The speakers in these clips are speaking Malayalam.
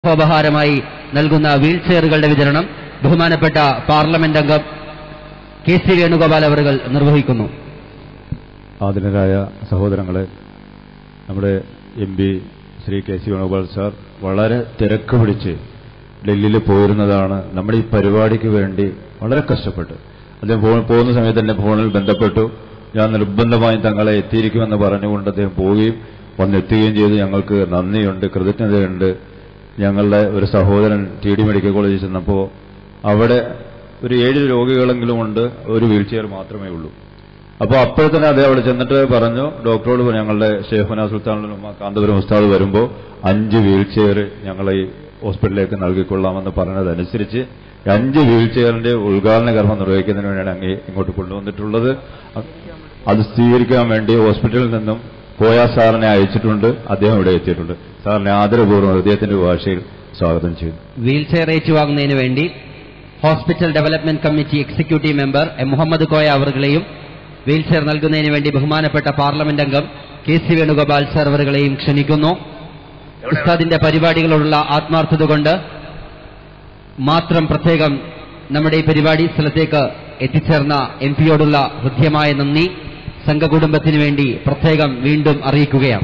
ഉപഹാരമായി നൽകുന്ന വീൽ ചെയറുകളുടെ വിതരണം ബഹുമാനപ്പെട്ട പാർലമെന്റ് അംഗം കെ സി വേണുഗോപാൽ അവർ നിർവഹിക്കുന്നു ആദരരായ സഹോദരങ്ങളെ നമ്മുടെ M P Shri K C Venugopal sir വളരെ തിരക്ക് പിടിച്ച് ഡൽഹിയിൽ പോയിരുന്നതാണ് നമ്മുടെ ഈ പരിപാടിക്ക് വേണ്ടി വളരെ കഷ്ടപ്പെട്ട് അദ്ദേഹം പോ- പോകുന്ന സമയത്ത് തന്നെ ഫോണിൽ ബന്ധപ്പെട്ടു ഞാൻ നിർബന്ധമായും തങ്ങളെ എത്തിയിരിക്കുമെന്ന് പറഞ്ഞുകൊണ്ട് അദ്ദേഹം പോവുകയും വന്നെത്തുകയും ചെയ്തു ഞങ്ങൾക്ക് നന്ദിയുണ്ട് കൃതജ്ഞതയുണ്ട് ഞങ്ങളുടെ ഒരു സഹോദരൻ ടി ഡി മെഡിക്കൽ കോളേജിൽ ചെന്നപ്പോൾ അവിടെ ഒരു ഏഴ് രോഗികളെങ്കിലും ഉണ്ട് ഒരു വീൽ ചെയർ മാത്രമേ ഉള്ളൂ അപ്പോൾ അപ്പോഴത്തന്നെ അദ്ദേഹം അവിടെ ചെന്നിട്ട് പറഞ്ഞു ഡോക്ടറോട് പറഞ്ഞു, ഞങ്ങളുടെ ഷെയ്ഖുന സുൽത്താനുൽ ഉമ്മ കാന്തപുരം ഉസ്താദ് വരുമ്പോൾ അഞ്ച് വീൽ ചെയർ ഞങ്ങളെ ഈ ഹോസ്പിറ്റലിലേക്ക് നൽകിക്കൊള്ളാമെന്ന് പറഞ്ഞതനുസരിച്ച് ഈ അഞ്ച് വീൽ ചെയറിന്റെ ഉദ്ഘാടന കർമ്മം നിർവഹിക്കുന്നതിന് വേണ്ടിയാണ് അങ്ങ് ഇങ്ങോട്ട് കൊണ്ടുവന്നിട്ടുള്ളത് അത് സ്വീകരിക്കാൻ വേണ്ടി ഹോസ്പിറ്റലിൽ നിന്നും കോയ സാറിനെ അയച്ചിട്ടുണ്ട് അദ്ദേഹം ഇവിടെ എത്തിയിട്ടുണ്ട് സാറിനെ ആദരപൂർവ്വം ഹൃദയത്തിന്റെ ഭാഷയിൽ സ്വാഗതം ചെയ്യുന്നു വീൽ ചെയർ ഏറ്റുവാങ്ങുന്നതിന് വേണ്ടി hospital development committee executive member M Muhammad Koya അവറുകളെയും വീൽ ചെയർ നൽകുന്നതിന് വേണ്ടി ബഹുമാനപ്പെട്ട പാർലമെന്റ് അംഗം കെ സി വേണുഗോപാൽ സർ അവറുകളെയും ക്ഷണിക്കുന്നു ഉസ്താദിന്റെ പരിപാടികളോടുള്ള ആത്മാർത്ഥത കൊണ്ട് മാത്രം പ്രത്യേകം നമ്മുടെ ഈ പരിപാടി സ്ഥലത്തേക്ക് എത്തിച്ചേർന്ന എം പിയോടുള്ള ഹൃദ്യമായ നന്ദി സംഘകുടുംബത്തിന് വേണ്ടി പ്രത്യേകം വീണ്ടും അറിയിക്കുകയാണ്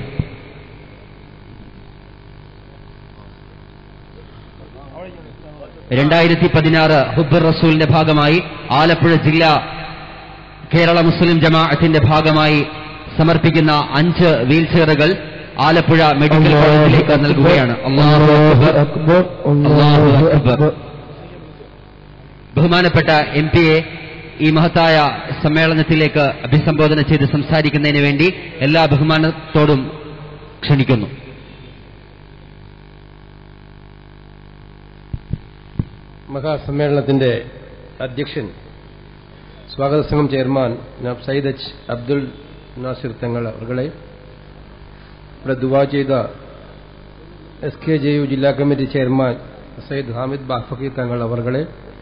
രണ്ടായിരത്തി പതിനാറ് ഹുബർ റസൂലിന്റെ ഭാഗമായി ആലപ്പുഴ ജില്ല കേരള മുസ്ലിം ജമാഅത്തിന്റെ ഭാഗമായി സമർപ്പിക്കുന്ന അഞ്ച് വീൽ ചെയറുകൾ ആലപ്പുഴ മെഡിക്കൽ കോളേജിലേക്ക് നൽകുകയാണ് അല്ലാഹു അക്ബർ. അല്ലാഹു അക്ബർ. ബഹുമാനപ്പെട്ട എം പിയെ ഈ മഹത്തായ സമ്മേളനത്തിലേക്ക് അഭിസംബോധന ചെയ്ത് സംസാരിക്കുന്നതിന് വേണ്ടി എല്ലാ ബഹുമാനത്തോടും ക്ഷണിക്കുന്നു മഹാസമ്മേളനത്തിന്റെ അധ്യക്ഷൻ സ്വാഗത സംഘം ചെയർമാൻ ജനാബ് സയ്യിദ് എച്ച് അബ്ദുൽ നാസിർ തങ്ങൾ അവരുടെ ഇവിടെ ദുവാ ചെയ്ത എസ് കെ ജെ യു ജില്ലാ കമ്മിറ്റി ചെയർമാൻ സയ്യിദ് ഹാമിദ് ബാഫക്കി തങ്ങൾ അവരുടെ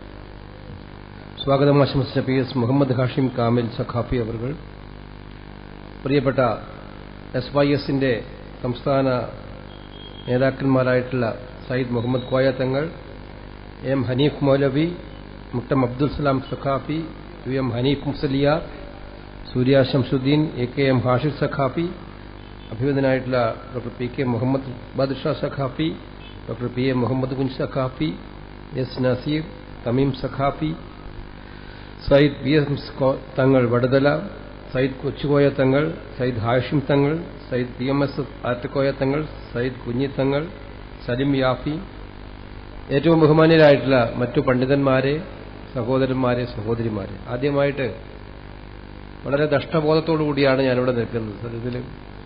സ്വാഗതം ആശംസിച്ച പി എസ് മുഹമ്മദ് ഹാഷിം കാമിൽ സഖാഫി അവർ പ്രിയപ്പെട്ട എസ് വൈ എസിന്റെ സംസ്ഥാന നേതാക്കന്മാരായിട്ടുള്ള Sayyid Muhammad Koya Thangal M Hanif Moulavi Muttam Abdul Salam Saqafi U M Hanif Musliyar Surya Shamsuddin A K M Hashir Saqafi അഭിവന്ദനായിട്ടുള്ള doctor P K Muhammad Badusha Saqafi doctor P A Muhammad Kunj Saqafi S Naseer Thamim Saqafi Syed P M Thangal Vadathala Syed Kochukoya Thangal Syed Hashim Thangal Syed P M S Attakoya Thangal Syed കുഞ്ഞി തങ്ങൾ സലിം യാഫി ഏറ്റവും ബഹുമാന്യരായിട്ടുള്ള മറ്റു പണ്ഡിതന്മാരെ സഹോദരന്മാരെ സഹോദരിമാരെ ആദ്യമായിട്ട് വളരെ ദഷ്ടബോധത്തോടു കൂടിയാണ് ഞാനിവിടെ നിൽക്കുന്നത് സത്യത്തിൽ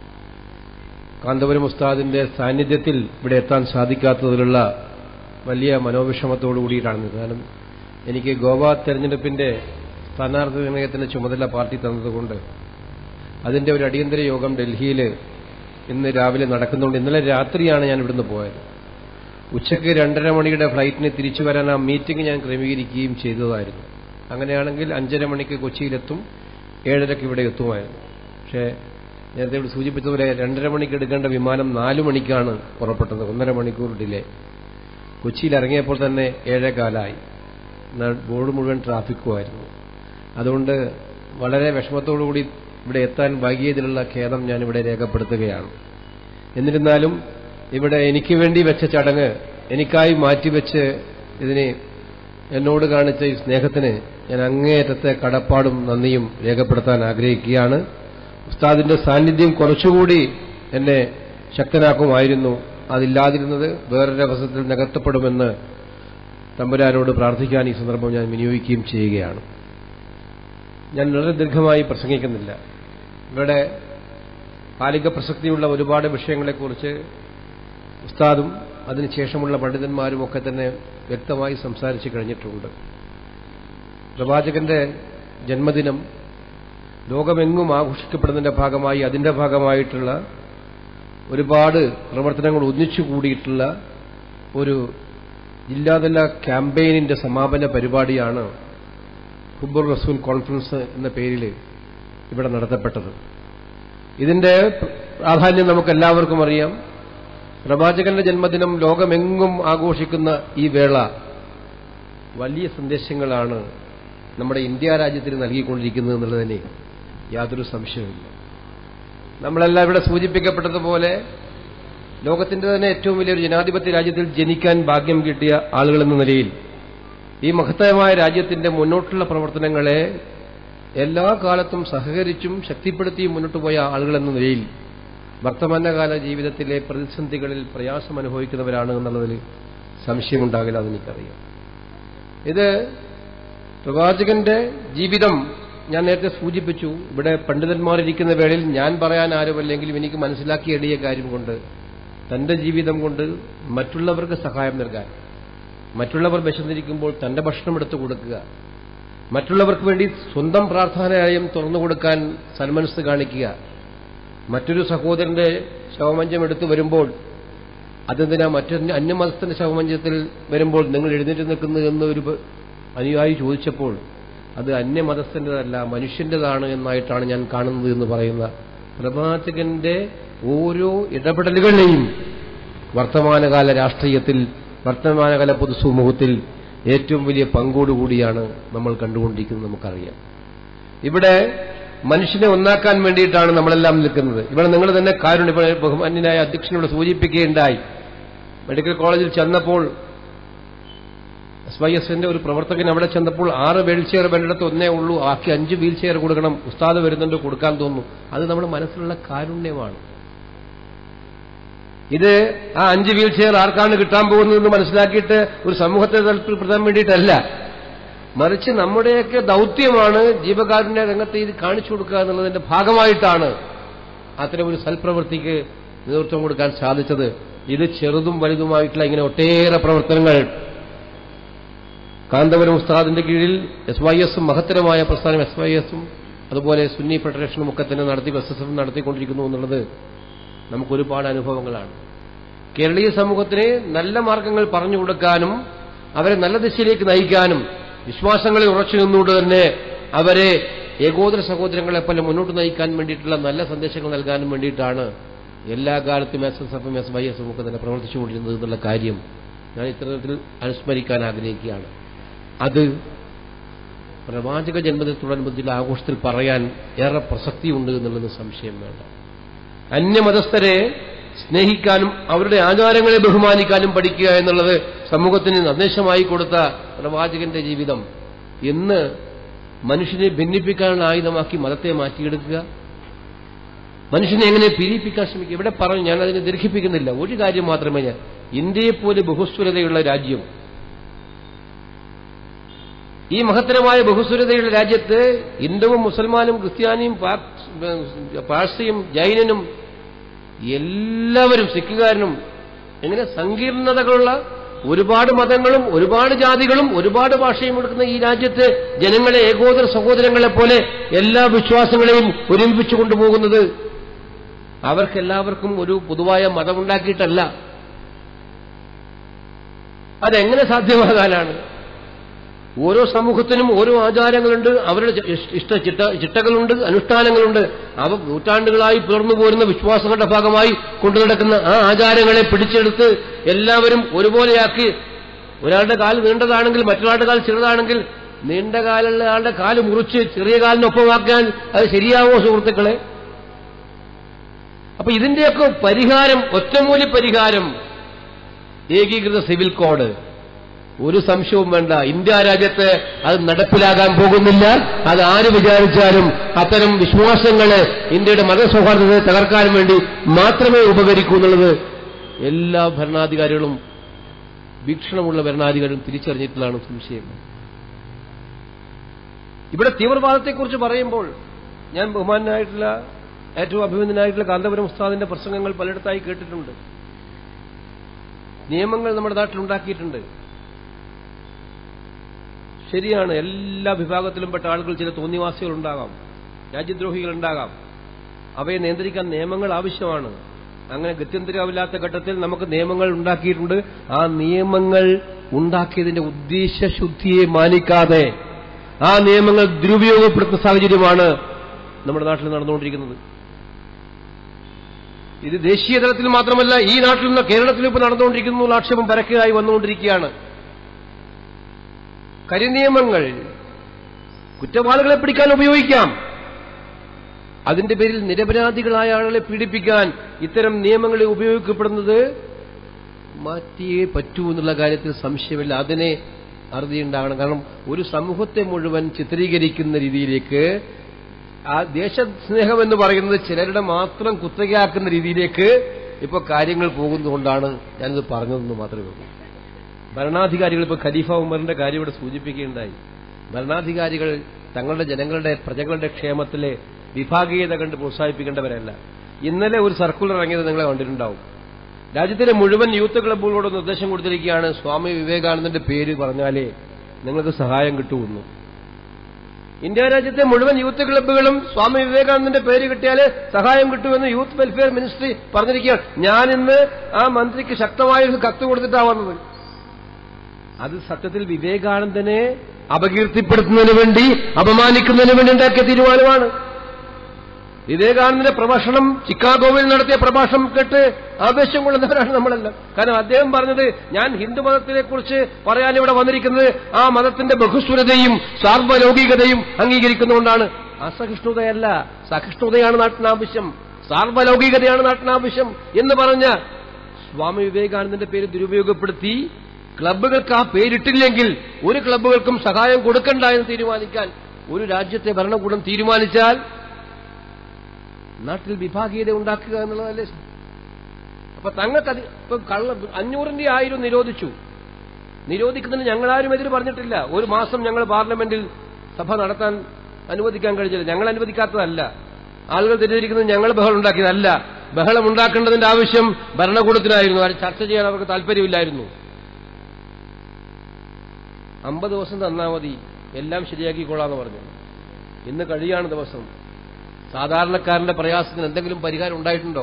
കാന്തപുരം ഉസ്താദിന്റെ സാന്നിധ്യത്തിൽ ഇവിടെ എത്താൻ സാധിക്കാത്തതിലുള്ള വലിയ മനോവിഷമത്തോടു കൂടിയിട്ടാണ് നിൽക്കുന്നത് കാരണം എനിക്ക് ഗോവ തെരഞ്ഞെടുപ്പിന്റെ സ്ഥാനാർത്ഥി നിർണയത്തിന്റെ ചുമതല പാർട്ടി തന്നതുകൊണ്ട് അതിന്റെ ഒരു അടിയന്തര യോഗം ഡൽഹിയിൽ ഇന്ന് രാവിലെ നടക്കുന്നുണ്ട് ഇന്നലെ രാത്രിയാണ് ഞാൻ ഇവിടുന്ന് പോയത് ഉച്ചയ്ക്ക് രണ്ടര മണിയുടെ ഫ്ലൈറ്റിന് തിരിച്ചു വരാൻ ആ മീറ്റിംഗ് ഞാൻ ക്രമീകരിക്കുകയും ചെയ്തതായിരുന്നു അങ്ങനെയാണെങ്കിൽ അഞ്ചര മണിക്ക് കൊച്ചിയിലെത്തും ഏഴരയ്ക്ക് ഇവിടെ എത്തുമായിരുന്നു പക്ഷേ നേരത്തെ ഇവിടെ സൂചിപ്പിച്ചതുപോലെ രണ്ടര മണിക്ക് എടുക്കേണ്ട വിമാനം നാലു മണിക്കാണ് പുറപ്പെട്ടത് ഒന്നര മണിക്കൂർ ഡിലേ കൊച്ചിയിൽ ഇറങ്ങിയപ്പോൾ തന്നെ ഏഴേകാലായി എന്നാൽ ബോർഡ് മുഴുവൻ ട്രാഫിക്കുമായിരുന്നു അതുകൊണ്ട് വളരെ വിഷമത്തോടുകൂടി ഇവിടെ എത്താൻ വൈകിയതിലുള്ള ഖേദം ഞാനിവിടെ രേഖപ്പെടുത്തുകയാണ് എന്നിരുന്നാലും ഇവിടെ എനിക്ക് വേണ്ടി വെച്ച ചടങ്ങ് എനിക്കായി മാറ്റിവെച്ച് ഇതിനെ എന്നോട് കാണിച്ച ഈ സ്നേഹത്തിന് ഞാൻ അങ്ങേയറ്റത്തെ കടപ്പാടും നന്ദിയും രേഖപ്പെടുത്താൻ ആഗ്രഹിക്കുകയാണ് ഉസ്താദിന്റെ സാന്നിധ്യം കുറച്ചുകൂടി എന്നെ ശക്തനാക്കുമായിരുന്നു അതില്ലാതിരുന്നത് വേറൊരു അവസരത്തിൽ നികത്തപ്പെടുമെന്ന് തമ്പുരാനോട് പ്രാർത്ഥിക്കാൻ ഈ സന്ദർഭം ഞാൻ വിനിയോഗിക്കുകയും ചെയ്യുകയാണ് ഞാൻ വളരെ ദീർഘമായി പ്രസംഗിക്കുന്നില്ല ഇവിടെ കാലിക പ്രസക്തിയുള്ള ഒരുപാട് വിഷയങ്ങളെക്കുറിച്ച് ഉസ്താദും അതിനുശേഷമുള്ള പണ്ഡിതന്മാരും ഒക്കെ തന്നെ വ്യക്തമായി സംസാരിച്ചു കഴിഞ്ഞിട്ടുണ്ട് പ്രവാചകന്റെ ജന്മദിനം ലോകമെങ്ങും ആഘോഷിക്കപ്പെടുന്നതിന്റെ ഭാഗമായി അതിന്റെ ഭാഗമായിട്ടുള്ള ഒരുപാട് പ്രവർത്തനങ്ങൾ ഒന്നിച്ചു കൂടിയിട്ടുള്ള ഒരു ജില്ലാതല ക്യാമ്പയിനിന്റെ സമാപന പരിപാടിയാണ് ഹുബുർ റസൂൽ കോൺഫറൻസ് എന്ന പേരിൽ ഇവിടെ നടത്തപ്പെട്ടത് ഇതിന്റെ പ്രാധാന്യം നമുക്ക് എല്ലാവർക്കും അറിയാം പ്രവാചകന്റെ ജന്മദിനം ലോകമെങ്ങും ആഘോഷിക്കുന്ന ഈ വേള വലിയ സന്ദേശങ്ങളാണ് നമ്മുടെ ഇന്ത്യ രാജ്യത്തിന് നൽകിക്കൊണ്ടിരിക്കുന്നത് എന്നുള്ളതിന് യാതൊരു സംശയവുമില്ല നമ്മളെല്ലാം ഇവിടെ സൂചിപ്പിക്കപ്പെട്ടതുപോലെ ലോകത്തിന്റെ തന്നെ ഏറ്റവും വലിയൊരു ജനാധിപത്യ രാജ്യത്തിൽ ജനിക്കാൻ ഭാഗ്യം കിട്ടിയ ആളുകളെന്ന നിലയിൽ ഈ മഹത്തരമായ രാജ്യത്തിന്റെ മുന്നോട്ടുള്ള പ്രവർത്തനങ്ങളെ എല്ലാ കാലത്തും സഹകരിച്ചും ശക്തിപ്പെടുത്തിയും മുന്നോട്ട് പോയ ആളുകളെന്ന നിലയിൽ വർത്തമാനകാല ജീവിതത്തിലെ പ്രതിസന്ധികളിൽ പ്രയാസം അനുഭവിക്കുന്നവരാണ് എന്നുള്ളതിൽ സംശയമുണ്ടാകില്ല അതെനിക്കറിയാം ഇത് പ്രവാചകന്റെ ജീവിതം ഞാൻ നേരത്തെ സൂചിപ്പിച്ചു ഇവിടെ പണ്ഡിതന്മാരിരിക്കുന്ന വേളയിൽ ഞാൻ പറയാൻ ആരുമല്ലെങ്കിലും എനിക്ക് മനസ്സിലാക്കി എളിയ കാര്യം കൊണ്ട് തന്റെ ജീവിതം കൊണ്ട് മറ്റുള്ളവർക്ക് സഹായം നൽകാൻ മറ്റുള്ളവർ വിശന്നിരിക്കുമ്പോൾ തന്റെ ഭക്ഷണം എടുത്തു കൊടുക്കുക മറ്റുള്ളവർക്ക് വേണ്ടി സ്വന്തം പ്രാർത്ഥനാലയം തുറന്നു കൊടുക്കാൻ സന്മനസ് കാണിക്കുക മറ്റൊരു സഹോദരന്റെ ശവമഞ്ചം എടുത്തു വരുമ്പോൾ അതെന്തിനാ മറ്റൊരു അന്യമതത്തിന്റെ ശവമഞ്ചത്തിൽ വരുമ്പോൾ നിങ്ങൾ എഴുന്നേറ്റ് നിൽക്കുന്നു എന്ന് ഒരു അനുയായി ചോദിച്ചപ്പോൾ അത് അന്യമതസ്ഥൻ്റെതല്ല മനുഷ്യന്റേതാണ് എന്നായിട്ടാണ് ഞാൻ കാണുന്നത് എന്ന് പറയുന്ന പ്രവാചകന്റെ ഓരോ ഇടപെടലുകളെയും വർത്തമാനകാല രാഷ്ട്രീയത്തിൽ വർത്തമാനകാല പൊതുസമൂഹത്തിൽ ഏറ്റവും വലിയ പങ്കോടുകൂടിയാണ് നമ്മൾ കണ്ടുകൊണ്ടിരിക്കുന്നത് നമുക്കറിയാം ഇവിടെ മനുഷ്യനെ ഒന്നാക്കാൻ വേണ്ടിയിട്ടാണ് നമ്മളെല്ലാം നിൽക്കുന്നത് ഇവിടെ നിങ്ങൾ തന്നെ കാരുണ്യ ഇപ്പോൾ ബഹുമാന്യനായ അധ്യക്ഷനോട് സൂചിപ്പിക്കുകയുണ്ടായി മെഡിക്കൽ കോളേജിൽ ചെന്നപ്പോൾ എസ് വൈ എസിന്റെ ഒരു പ്രവർത്തകൻ അവിടെ ചെന്നപ്പോൾ ആറ് വീൽ ചെയർ വേണ്ടിടത്ത് ഒന്നേ ഉള്ളൂ ആക്കി അഞ്ച് വീൽ ചെയർ കൊടുക്കണം ഉസ്താദ് വരുന്നുണ്ട് കൊടുക്കാൻ തോന്നുന്നു അത് നമ്മുടെ മനസ്സിലുള്ള കാരുണ്യമാണ് ഇത് ആ അഞ്ച് വീൽ ചെയർ ആർക്കാണ് കിട്ടാൻ പോകുന്നതെന്ന് മനസ്സിലാക്കിയിട്ട് ഒരു സമൂഹത്തെ താല്പര്യപ്പെടുത്താൻ വേണ്ടിയിട്ടല്ല മറിച്ച് നമ്മുടെയൊക്കെ ദൗത്യമാണ് ജീവകാരുണ്യ രംഗത്ത് ഇത് കാണിച്ചു കൊടുക്കുക എന്നുള്ളതിന്റെ ഭാഗമായിട്ടാണ് അത്തരം ഒരു സൽപ്രവൃത്തിക്ക് നേതൃത്വം കൊടുക്കാൻ സാധിച്ചത് ഇത് ചെറുതും വലുതുമായിട്ടുള്ള ഇങ്ങനെ ഒട്ടേറെ പ്രവർത്തനങ്ങൾ കാന്തപുരം ഉസ്താദിന്റെ കീഴിൽ എസ് വൈ എസും മഹത്തരമായ പ്രസ്ഥാനം എസ് വൈ എസും അതുപോലെ സുന്നി ഫെഡറേഷനും ഒക്കെ തന്നെ നടത്തി എസ് എസ് എഫ് നടത്തിക്കൊണ്ടിരിക്കുന്നു എന്നുള്ളത് നമുക്ക് ഒരുപാട് അനുഭവങ്ങളാണ് കേരളീയ സമൂഹത്തിന് നല്ല മാർഗങ്ങൾ പറഞ്ഞു കൊടുക്കാനും അവരെ നല്ല ദിശയിലേക്ക് നയിക്കാനും വിശ്വാസങ്ങളിൽ ഉറച്ചു നിന്നുകൊണ്ട് തന്നെ അവരെ ഏകോദര സഹോദരങ്ങളെ പോലെ മുന്നോട്ട് നയിക്കാൻ വേണ്ടിയിട്ടുള്ള നല്ല സന്ദേശങ്ങൾ നൽകാനും വേണ്ടിയിട്ടാണ് എല്ലാ കാലത്തും എസ് എസ് എഫും എസ് വൈ എസും ഒക്കെ തന്നെ പ്രവർത്തിച്ചുകൊണ്ടിരുന്നത് എന്നുള്ള കാര്യം ഞാൻ ഇത്തരത്തിൽ അനുസ്മരിക്കാൻ ആഗ്രഹിക്കുകയാണ് അത് പ്രവാചക ജന്മദിനത്തോടനുബന്ധിച്ചുള്ള ആഘോഷത്തിൽ പറയാൻ ഏറെ പ്രസക്തിയുണ്ട് എന്നുള്ളത് സംശയം വേണ്ട അന്യമതസ്ഥരെ സ്നേഹിക്കാനും അവരുടെ ആചാരങ്ങളെ ബഹുമാനിക്കാനും പഠിക്കുക എന്നുള്ളത് സമൂഹത്തിന് സന്ദേശമായി കൊടുത്ത പ്രവാചകന്റെ ജീവിതം എന്ന് മനുഷ്യനെ ഭിന്നിപ്പിക്കാനുള്ള ആയുധമാക്കി മതത്തെ മാറ്റിയെടുക്കുക മനുഷ്യനെ എങ്ങനെ പിരിയിപ്പിക്കാൻ ശ്രമിക്കുക ഇവിടെ പറഞ്ഞു ഞാൻ അതിനെ ദീർഘിപ്പിക്കുന്നില്ല ഒരു കാര്യം മാത്രമേ ഞാൻ ഇന്ത്യയെപ്പോലെ ബഹുസ്വരതയുള്ള രാജ്യം ഈ മഹത്തരമായ ബഹുസ്വരതയുള്ള രാജ്യത്ത് ഹിന്ദുവും മുസൽമാനും ക്രിസ്ത്യാനിയും പാഴ്സിയും ജൈനനും എല്ലാവരും സിഖുകാരനും എങ്ങനെ സങ്കീർണതകളുള്ള ഒരുപാട് മതങ്ങളും ഒരുപാട് ജാതികളും ഒരുപാട് ഭാഷയും എടുക്കുന്ന ഈ രാജ്യത്ത് ജനങ്ങളെ ഏകോദര സഹോദരങ്ങളെ പോലെ എല്ലാ വിശ്വാസങ്ങളെയും ഒരുമിപ്പിച്ചു കൊണ്ടുപോകുന്നത് അവർക്കെല്ലാവർക്കും ഒരു പൊതുവായ മതമുണ്ടാക്കിയിട്ടല്ല അതെങ്ങനെ സാധ്യമാകാനാണ് ഓരോ സമൂഹത്തിനും ഓരോ ആചാരങ്ങളുണ്ട് അവരുടെ ഇഷ്ട ചിട്ട ചിട്ടകളുണ്ട് അനുഷ്ഠാനങ്ങളുണ്ട് അവ നൂറ്റാണ്ടുകളായി പുലർന്നു പോരുന്ന വിശ്വാസങ്ങളുടെ ഭാഗമായി കൊണ്ടു നടക്കുന്ന ആ ആചാരങ്ങളെ പിടിച്ചെടുത്ത് എല്ലാവരും ഒരുപോലെയാക്കി ഒരാളുടെ കാല് നീണ്ടതാണെങ്കിൽ മറ്റൊരാളുടെ കാല് ചെറുതാണെങ്കിൽ നീണ്ട കാലുള്ള ആളുടെ കാല് മുറിച്ച് ചെറിയ കാലിനൊപ്പമാക്കാൻ അത് ശരിയാവോ സുഹൃത്തുക്കളെ അപ്പൊ ഇതിന്റെയൊക്കെ പരിഹാരം ഒറ്റമൂലി പരിഹാരം ഏകീകൃത സിവിൽ കോഡ് ഒരു സംശയവും വേണ്ട ഇന്ത്യ രാജ്യത്ത് അത് നടപ്പിലാകാൻ പോകുന്നില്ല അത് ആര് വിചാരിച്ചാലും അത്തരം വിശ്വാസങ്ങള് ഇന്ത്യയുടെ മതസൗഹാർദ്ദത്തെ തകർക്കാൻ വേണ്ടി മാത്രമേ ഉപകരിക്കൂ എന്നുള്ളത് എല്ലാ ഭരണാധികാരികളും വീക്ഷണമുള്ള ഭരണാധികാരികളും തിരിച്ചറിഞ്ഞിട്ടുള്ളതാണ് സംശയം ഇവിടെ തീവ്രവാദത്തെക്കുറിച്ച് പറയുമ്പോൾ ഞാൻ ബഹുമാനായിട്ടുള്ള ഏറ്റവും അഭിനന്ദനായിട്ടുള്ള കാന്തപുരം ഉസ്താദിന്റെ പ്രസംഗങ്ങൾ പലയിടത്തായി കേട്ടിട്ടുണ്ട് നിയമങ്ങൾ നമ്മുടെ നാട്ടിൽ ഉണ്ടാക്കിയിട്ടുണ്ട് ശരിയാണ് എല്ലാ വിഭാഗത്തിലും പെട്ട ആളുകൾ ചില തോന്നിവാസികൾ ഉണ്ടാകാം രാജ്യദ്രോഹികൾ ഉണ്ടാകാം അവയെ നിയന്ത്രിക്കാൻ നിയമങ്ങൾ ആവശ്യമാണ് അങ്ങനെ ഗത്യന്തരമില്ലാത്ത ഘട്ടത്തിൽ നമുക്ക് നിയമങ്ങൾ ഉണ്ടാക്കിയിട്ടുണ്ട് ആ നിയമങ്ങൾ ഉണ്ടാക്കിയതിന്റെ ഉദ്ദേശശുദ്ധിയെ മാനിക്കാതെ ആ നിയമങ്ങൾ ദുരുപയോഗപ്പെടുത്തുന്ന സാഹചര്യമാണ് നമ്മുടെ നാട്ടിൽ നടന്നുകൊണ്ടിരിക്കുന്നത് ഇത് ദേശീയ തലത്തിൽ മാത്രമല്ല ഈ നാട്ടിൽ നിന്ന് കേരളത്തിൽ ഇപ്പോൾ നടന്നുകൊണ്ടിരിക്കുന്നു എന്നുള്ള ആക്ഷേപം പരക്കെയായി വന്നുകൊണ്ടിരിക്കുകയാണ് കരിനിയമങ്ങൾ കുറ്റവാളികളെ പിടിക്കാൻ ഉപയോഗിക്കാം അതിന്റെ പേരിൽ നിരപരാധികളായ ആളുകളെ പീഡിപ്പിക്കാൻ ഇത്തരം നിയമങ്ങളെ ഉപയോഗിക്കപ്പെടുന്നത് മാറ്റിയേ പറ്റൂ എന്നുള്ള കാര്യത്തിൽ സംശയമില്ല അതിനെ അറുതിയുണ്ടാകണം കാരണം ഒരു സമൂഹത്തെ മുഴുവൻ ചിത്രീകരിക്കുന്ന രീതിയിലേക്ക് ആ ദേശസ്നേഹം എന്ന് പറയുന്നത് ചിലരുടെ മാത്രം കുത്തകയാക്കുന്ന രീതിയിലേക്ക് ഇപ്പൊ കാര്യങ്ങൾ പോകുന്നതുകൊണ്ടാണ് ഞാനിത് പറഞ്ഞതെന്ന് മാത്രമേ ഉള്ളൂ ഭരണാധികാരികൾ ഇപ്പോൾ ഖലീഫ ഉമറിന്റെ കാര്യം ഇവിടെ സൂചിപ്പിക്കുകയുണ്ടായി ഭരണാധികാരികൾ തങ്ങളുടെ ജനങ്ങളുടെ പ്രജകളുടെ ക്ഷേമത്തിലെ വിഭാഗീയത കണ്ട് പ്രോത്സാഹിപ്പിക്കേണ്ടവരല്ല ഇന്നലെ ഒരു സർക്കുലർ ഇറങ്ങിയത് നിങ്ങളെ കണ്ടിട്ടുണ്ടാവും രാജ്യത്തിലെ മുഴുവൻ യൂത്ത് ക്ലബ്ബുകളോട് നിർദ്ദേശം കൊടുത്തിരിക്കുകയാണ് സ്വാമി വിവേകാനന്ദന്റെ പേര് പറഞ്ഞാലേ നിങ്ങൾക്ക് സഹായം കിട്ടുമെന്ന് ഇന്ത്യ രാജ്യത്തെ മുഴുവൻ യൂത്ത് ക്ലബ്ബുകളും സ്വാമി വിവേകാനന്ദന്റെ പേര് കിട്ടിയാൽ സഹായം കിട്ടുമെന്ന് യൂത്ത് വെൽഫെയർ മിനിസ്ട്രി പറഞ്ഞിരിക്കുകയാണ് ഞാൻ ഇന്ന് ആ മന്ത്രിക്ക് ശക്തമായ ഒരു കത്ത് കൊടുത്തിട്ടാണ് വന്നത് അത് സത്യത്തിൽ വിവേകാനന്ദനെ അപകീർത്തിപ്പെടുത്തുന്നതിന് വേണ്ടി അപമാനിക്കുന്നതിന് വേണ്ടി ഉണ്ടാക്കിയ തീരുമാനമാണ് വിവേകാനന്ദന്റെ പ്രഭാഷണം ചിക്കാഗോവിൽ നടത്തിയ പ്രഭാഷണം കേട്ട് ആവേശം കൊള്ളുന്നവരാണ് നമ്മളെല്ലാം കാരണം അദ്ദേഹം പറഞ്ഞത് ഞാൻ ഹിന്ദുമതത്തിനെ കുറിച്ച് പറയാൻ ഇവിടെ വന്നിരിക്കുന്നത് ആ മതത്തിന്റെ ബഹുസ്വരതയും സാർവലൗകികതയും അംഗീകരിക്കുന്നതുകൊണ്ടാണ് അസഹിഷ്ണുതയല്ല സഹിഷ്ണുതയാണ് നാട്ടിനാവശ്യം സാർവലൗകികതയാണ് നാട്ടിനാവശ്യം എന്ന് പറഞ്ഞ സ്വാമി വിവേകാനന്ദന്റെ പേര് ദുരുപയോഗപ്പെടുത്തി ക്ലബ്ബുകൾക്ക് ആ പേരിട്ടില്ലെങ്കിൽ ഒരു ക്ലബ്ബുകൾക്കും സഹായം കൊടുക്കണ്ട എന്ന് തീരുമാനിക്കാൻ ഒരു രാജ്യത്തെ ഭരണകൂടം തീരുമാനിച്ചാൽ നാട്ടിൽ വിഭാഗീയത ഉണ്ടാക്കുക എന്നുള്ളതല്ലേ അപ്പൊ തങ്ങൾക്ക് അത് ഇപ്പൊ കള്ള അഞ്ഞൂറിന്റെ ആയിരം നിരോധിച്ചു നിരോധിക്കുന്നതിന് ഞങ്ങളാരും എതിര് പറഞ്ഞിട്ടില്ല ഒരു മാസം ഞങ്ങൾ പാർലമെന്റിൽ സഭ നടത്താൻ അനുവദിക്കാൻ കഴിഞ്ഞില്ല ഞങ്ങൾ അനുവദിക്കാത്തതല്ല ആളുകൾ തെറ്റിദ്ധരിക്കുന്നത് ഞങ്ങൾ ബഹളം ഉണ്ടാക്കിയതല്ല ബഹളം ഉണ്ടാക്കേണ്ടതിന്റെ ആവശ്യം ഭരണകൂടത്തിനായിരുന്നു അത് ചർച്ച ചെയ്യാൻ അവർക്ക് താല്പര്യമില്ലായിരുന്നു അമ്പത് ദിവസം തന്നാൽ മതി എല്ലാം ശരിയാക്കിക്കൊള്ളാന്ന് പറഞ്ഞു ഇന്ന് കഴിയാണ് ദിവസം സാധാരണക്കാരന്റെ പ്രയാസത്തിന് എന്തെങ്കിലും പരിഹാരം ഉണ്ടായിട്ടുണ്ടോ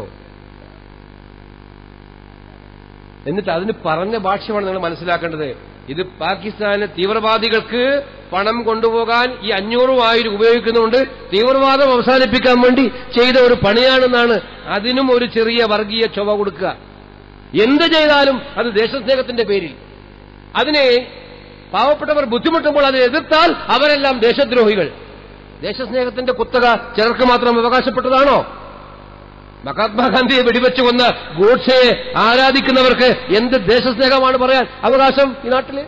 എന്നിട്ട് അതിന് പറഞ്ഞ ഭാഷ്യമാണ് നിങ്ങൾ മനസ്സിലാക്കേണ്ടത് ഇത് പാകിസ്ഥാനിലെ തീവ്രവാദികൾക്ക് പണം കൊണ്ടുപോകാൻ ഈ അഞ്ഞൂറും ആയിരം ഉപയോഗിക്കുന്നുണ്ട് തീവ്രവാദം അവസാനിപ്പിക്കാൻ വേണ്ടി ചെയ്ത ഒരു പണിയാണെന്നാണ് അതിനും ഒരു ചെറിയ വർഗീയ ചൊവ കൊടുക്കുക എന്ത് ചെയ്താലും അത് ദേശസ്നേഹത്തിന്റെ പേരിൽ അതിനെ പാവപ്പെട്ടവർ ബുദ്ധിമുട്ടുമ്പോൾ അതിനെ എതിർത്താൽ അവരെല്ലാം ദേശദ്രോഹികൾ ദേശസ്നേഹത്തിന്റെ കുത്തക ചിലർക്ക് മാത്രം അവകാശപ്പെട്ടതാണോ മഹാത്മാഗാന്ധിയെ വെടിവെച്ച് കൊന്ന ഗോഡ്സയെ ആരാധിക്കുന്നവർക്ക് എന്ത് ദേശസ്നേഹമാണ് പറയാൻ അവകാശം ഈ നാട്ടില്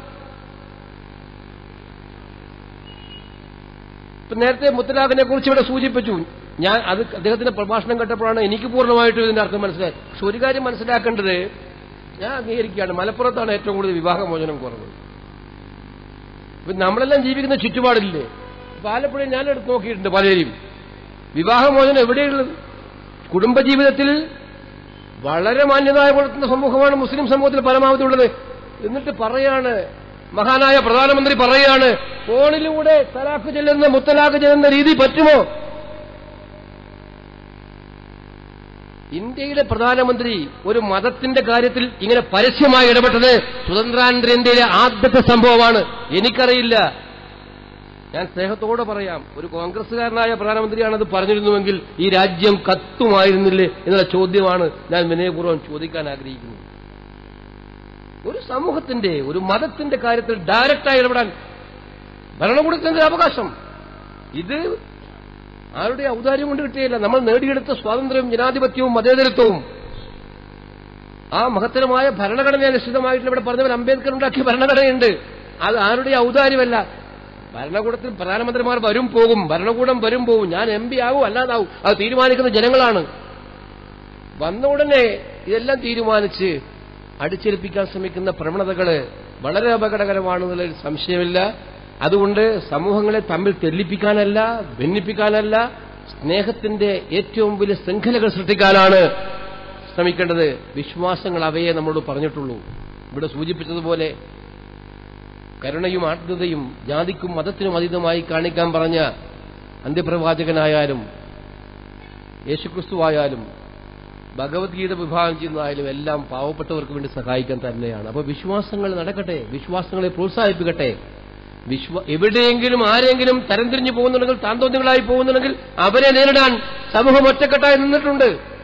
ഇപ്പൊ നേരത്തെ മുത്തലാഖിനെ കുറിച്ച് ഇവിടെ സൂചിപ്പിച്ചു ഞാൻ അത് അദ്ദേഹത്തിന്റെ പ്രഭാഷണം കേട്ടപ്പോഴാണ് എനിക്ക് പൂർണ്ണമായിട്ടും ഇതിന്റെ അർത്ഥം മനസ്സിലായത് പക്ഷെ ഒരു കാര്യം മനസ്സിലാക്കേണ്ടത് ഞാൻ അംഗീകരിക്കുകയാണ് മലപ്പുറത്താണ് ഏറ്റവും കൂടുതൽ വിവാഹമോചനം കുറവ് ഇപ്പൊ നമ്മളെല്ലാം ജീവിക്കുന്ന ചുറ്റുപാടില്ലേ ഇപ്പൊ ആലപ്പുഴയിൽ ഞാൻ എടുത്ത് നോക്കിയിട്ടുണ്ട് പലരെയും വിവാഹമോചനം എവിടെയുള്ളത് കുടുംബജീവിതത്തിൽ വളരെ മാന്യതായ പുലർത്തുന്ന സമൂഹമാണ് മുസ്ലിം സമൂഹത്തിൽ പരമാവധി ഉള്ളത് എന്നിട്ട് പറയാണ് മഹാനായ പ്രധാനമന്ത്രി പറയാണ് ഫോണിലൂടെ തലാഖ് ചെല്ലുന്ന മുത്തലാഖ് ചെല്ലുന്ന രീതി പറ്റുമോ ഇന്ത്യയിലെ പ്രധാനമന്ത്രി ഒരു മതത്തിന്റെ കാര്യത്തിൽ ഇങ്ങനെ പരസ്യമായി ഇടപെട്ടത് സ്വതന്ത്രാനന്തര ഇന്ത്യയിലെ ആദ്യത്തെ സംഭവമാണ് എനിക്കറിയില്ല ഞാൻ സ്നേഹത്തോടെ പറയാം ഒരു കോൺഗ്രസുകാരനായ പ്രധാനമന്ത്രിയാണത് പറഞ്ഞിരുന്നുവെങ്കിൽ ഈ രാജ്യം കത്തുമായിരുന്നില്ലേ എന്നുള്ള ചോദ്യമാണ് ഞാൻ വിനയപൂർവ്വം ചോദിക്കാൻ ആഗ്രഹിക്കുന്നത് ഒരു സമൂഹത്തിന്റെ ഒരു മതത്തിന്റെ കാര്യത്തിൽ ഡയറക്റ്റായി ഇടപെടാൻ ഭരണകൂടത്തിന്റെ അവകാശം ഇത് ആരുടെ ഔദാര്യം കൊണ്ട് കിട്ടിയില്ല നമ്മൾ നേടിയെടുത്ത സ്വാതന്ത്ര്യവും ജനാധിപത്യവും മതേതരത്വവും ആ മഹത്തരമായ ഭരണഘടന അനുസൃതമായിട്ടുള്ള ഇവിടെ പറഞ്ഞവൻ അംബേദ്കർ ഉണ്ടാക്കിയ ഭരണഘടനയുണ്ട് അത് ആരുടെ ഔദാര്യമല്ല ഭരണകൂടത്തിൽ പ്രധാനമന്ത്രിമാർ വരും പോകും ഭരണകൂടം വരും പോകും ഞാൻ എം പി ആവും അല്ലാതാവും അത് തീരുമാനിക്കുന്ന ജനങ്ങളാണ് വന്ന ഉടനെ ഇതെല്ലാം തീരുമാനിച്ച് അടിച്ചേൽപ്പിക്കാൻ ശ്രമിക്കുന്ന പ്രവണതകള് വളരെ അപകടകരമാണെന്നുള്ളൊരു സംശയമില്ല അതുകൊണ്ട് സമൂഹങ്ങളെ തമ്മിൽ തെല്ലിപ്പിക്കാനല്ല ഭിന്നിപ്പിക്കാനല്ല സ്നേഹത്തിന്റെ ഏറ്റവും വലിയ ശൃംഖലകൾ സൃഷ്ടിക്കാനാണ് ശ്രമിക്കേണ്ടത് വിശ്വാസങ്ങൾ അവയെ നമ്മളോട് പറഞ്ഞിട്ടുള്ളൂ ഇവിടെ സൂചിപ്പിച്ചതുപോലെ കരുണയും ആത്മീയതയും ജാതിക്കും മതത്തിനും അതീതമായി കാണിക്കാൻ പറഞ്ഞ അന്ത്യപ്രവാചകനായാലും യേശുക്രിസ്തുവായാലും ഭഗവത്ഗീത വിഭാഗം ചെയ്യുന്നതായാലും എല്ലാം പാവപ്പെട്ടവർക്ക് വേണ്ടി സഹായിക്കാൻ തന്നെയാണ് അപ്പോൾ വിശ്വാസങ്ങൾ നടക്കട്ടെ വിശ്വാസങ്ങളെ പ്രോത്സാഹിപ്പിക്കട്ടെ വിശ്വ എവിടെയെങ്കിലും ആരെങ്കിലും തരംതിരിഞ്ഞു പോകുന്നുണ്ടെങ്കിൽ താന്തോന്യങ്ങളായി പോകുന്നുണ്ടെങ്കിൽ അവരെ നേരിടാൻ സമൂഹം ഒറ്റക്കെട്ടായി നിന്നിട്ടുണ്ട്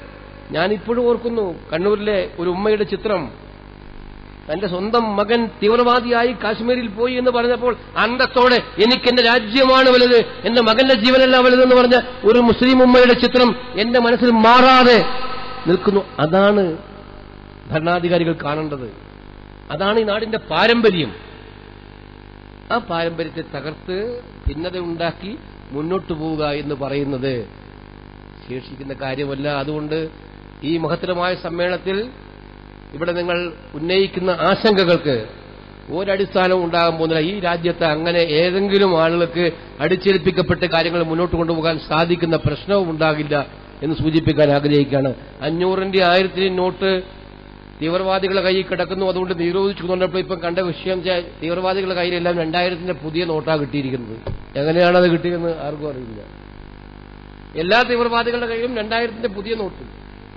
ഞാൻ ഇപ്പോഴും ഓർക്കുന്നു കണ്ണൂരിലെ ഒരു ഉമ്മയുടെ ചിത്രം തന്റെ സ്വന്തം മകൻ തീവ്രവാദിയായി കാശ്മീരിൽ പോയി എന്ന് പറഞ്ഞപ്പോൾ അന്തത്തോടെ എനിക്ക് എന്റെ രാജ്യമാണ് വലുത് എന്റെ മകന്റെ ജീവനല്ല വലുതെന്ന് പറഞ്ഞ ഒരു മുസ്ലിം ഉമ്മയുടെ ചിത്രം എന്റെ മനസ്സിൽ മാറാതെ നിൽക്കുന്നു അതാണ് ഭരണാധികാരികൾ കാണേണ്ടത് അതാണ് ഈ നാടിന്റെ പാരമ്പര്യം ആ പാരമ്പര്യത്തെ തകർത്ത് ഭിന്നത ഉണ്ടാക്കി മുന്നോട്ടു പോവുക എന്ന് പറയുന്നത് ശേഷിക്കുന്ന കാര്യമല്ല അതുകൊണ്ട് ഈ മഹത്തരമായ സമ്മേളനത്തിൽ ഇവിടെ നിങ്ങൾ ഉന്നയിക്കുന്ന ആശങ്കകൾക്ക് ഒരടിസ്ഥാനവും ഉണ്ടാകാൻ പോകുന്നില്ല ഈ രാജ്യത്ത് അങ്ങനെ ഏതെങ്കിലും ആളുകൾക്ക് അടിച്ചേൽപ്പിക്കപ്പെട്ട് കാര്യങ്ങൾ മുന്നോട്ട് കൊണ്ടുപോകാൻ സാധിക്കുന്ന പ്രശ്നവും ഉണ്ടാകില്ല എന്ന് സൂചിപ്പിക്കാൻ ആഗ്രഹിക്കുകയാണ് അഞ്ഞൂറിന്റെ ആയിരത്തിന്റെ നോട്ട് തീവ്രവാദികളുടെ കയ്യിൽ കിടക്കുന്നു അതുകൊണ്ട് നിരോധിച്ചു കൊണ്ടപ്പോൾ ഇപ്പം കണ്ട വിഷയം വെച്ചാൽ തീവ്രവാദികളുടെ കയ്യിലെല്ലാം രണ്ടായിരത്തിന്റെ പുതിയ നോട്ടാണ് കിട്ടിയിരിക്കുന്നത് എങ്ങനെയാണ് അത് കിട്ടിയതെന്ന് ആർക്കും അറിയില്ല എല്ലാ തീവ്രവാദികളുടെ കയ്യിലും രണ്ടായിരത്തിന്റെ പുതിയ നോട്ട്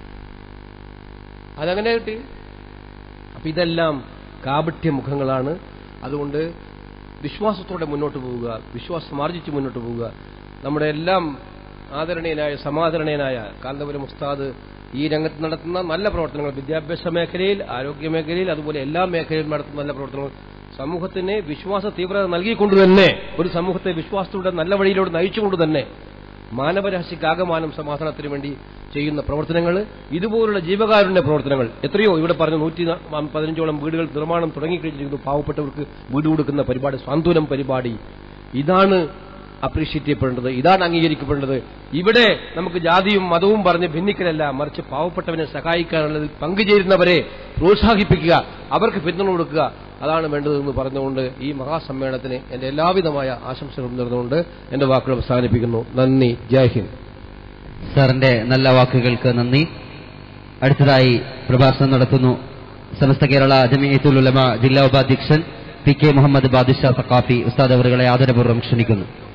അതങ്ങനെ കിട്ടി അപ്പൊ ഇതെല്ലാം കാപട്യ മുഖങ്ങളാണ് അതുകൊണ്ട് വിശ്വാസത്തോടെ മുന്നോട്ട് പോവുക വിശ്വാസം ആർജിച്ച് മുന്നോട്ട് പോവുക നമ്മുടെ എല്ലാം ആദരണീയനായ സമാദരണീയനായ കാന്തപുരം ഉസ്താദ് ഈ രംഗത്ത് നടത്തുന്ന നല്ല പ്രവർത്തനങ്ങൾ വിദ്യാഭ്യാസ മേഖലയിൽ ആരോഗ്യ മേഖലയിൽ അതുപോലെ എല്ലാ മേഖലയിലും നടത്തുന്ന നല്ല പ്രവർത്തനങ്ങൾ സമൂഹത്തിന് വിശ്വാസ തീവ്രത നൽകിക്കൊണ്ട് തന്നെ ഒരു സമൂഹത്തെ വിശ്വാസത്തിലൂടെ നല്ല വഴിയിലൂടെ നയിച്ചുകൊണ്ട് തന്നെ മാനവരാശിക്കാകമാനം സമാധാനത്തിന് വേണ്ടി ചെയ്യുന്ന പ്രവർത്തനങ്ങൾ ഇതുപോലുള്ള ജീവകാരുണ്യ പ്രവർത്തനങ്ങൾ എത്രയോ ഇവിടെ പറഞ്ഞ നൂറ്റി പതിനഞ്ചോളം വീടുകൾ നിർമ്മാണം തുടങ്ങിക്കഴിഞ്ഞിരിക്കുന്നു പാവപ്പെട്ടവർക്ക് വീട് കൊടുക്കുന്ന പരിപാടി സാന്ത്വനം പരിപാടി ഇതാണ് അപ്രീഷിയേറ്റ് ചെയ്യപ്പെടേണ്ടത് ഇതാണ് അംഗീകരിക്കപ്പെടേണ്ടത് ഇവിടെ നമുക്ക് ജാതിയും മതവും പറഞ്ഞ് ഭിന്നിക്കലല്ല മറിച്ച് പാവപ്പെട്ടവനെ സഹായിക്കാനുള്ളതിൽ പങ്കുചേരുന്നവരെ പ്രോത്സാഹിപ്പിക്കുക അവർക്ക് പിന്തുണ കൊടുക്കുക അതാണ് വേണ്ടതെന്ന് പറഞ്ഞുകൊണ്ട് ഈ മഹാസമ്മേളനത്തിന് എന്റെ എല്ലാവിധമായ ആശംസകളും നേർന്നുകൊണ്ട് എന്റെ വാക്കുകൾ അവസാനിപ്പിക്കുന്നു നന്ദി ജയ് ഹിന്ദ് സാറിന്റെ നല്ല വാക്കുകൾക്ക് നന്ദി അടുത്തതായി പ്രഭാഷണം നടത്തുന്നു സമസ്ത കേരള ജമിയത്തുൽ ഉലമ ജില്ലാ ഉപാധ്യക്ഷൻ പി കെ മുഹമ്മദ് ബാദുഷ സഖാഫി ഉസ്താദ് അവറുകളെ ആദരപൂർവ്വം ക്ഷണിക്കുന്നു